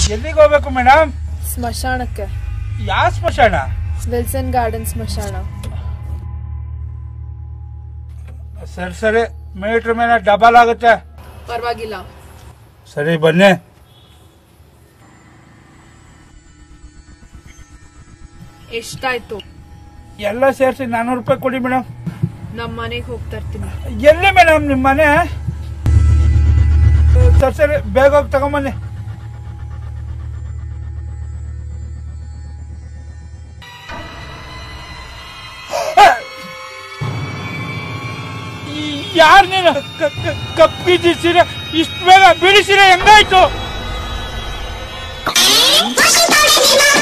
ಎಲ್ಲಿಗೆ ಹೋಗ್ಬೇಕು ಮೇಡಮ್ ಸ್ಮಶಾನಕ್ಕೆ ಯಾವ ಸ್ಮಶಾನ ವಿಲ್ಸನ್ ಗಾರ್ಡನ್ ಸ್ಮಶಾನ ಸರಿ ಸರಿ ಮೀಟ್ರ್ ಮೇಲೆ ಡಬಲ್ ಆಗುತ್ತೆ ಪರವಾಗಿಲ್ಲ ಸರಿ ಬನ್ನಿ ಎಷ್ಟಾಯ್ತು ಎಲ್ಲ ಸೇರಿಸಿ ನಾನ್ನೂರು ರೂಪಾಯಿ ಕೊಡಿ ಮೇಡಮ್ ನಮ್ಮ ಮನೆಗೆ ಹೋಗ್ತಾ ಇರ್ತೀನಿ ಎಲ್ಲಿ ಮೇಡಮ್ ನಿಮ್ಮ ಮನೆ ಸರಿ ಸರಿ ಬೇಗ ಹೋಗಿ ತಗೊಂಬನ್ನಿ ಯಾರು ನೀನು ಕಪ್ಪಿದ್ದಿ ಸೀರೆ ಇಷ್ಟು ಬೇಗ ಬಿಡಿಸಿರೆ ಹೆಂಗಾಯ್ತು Washington,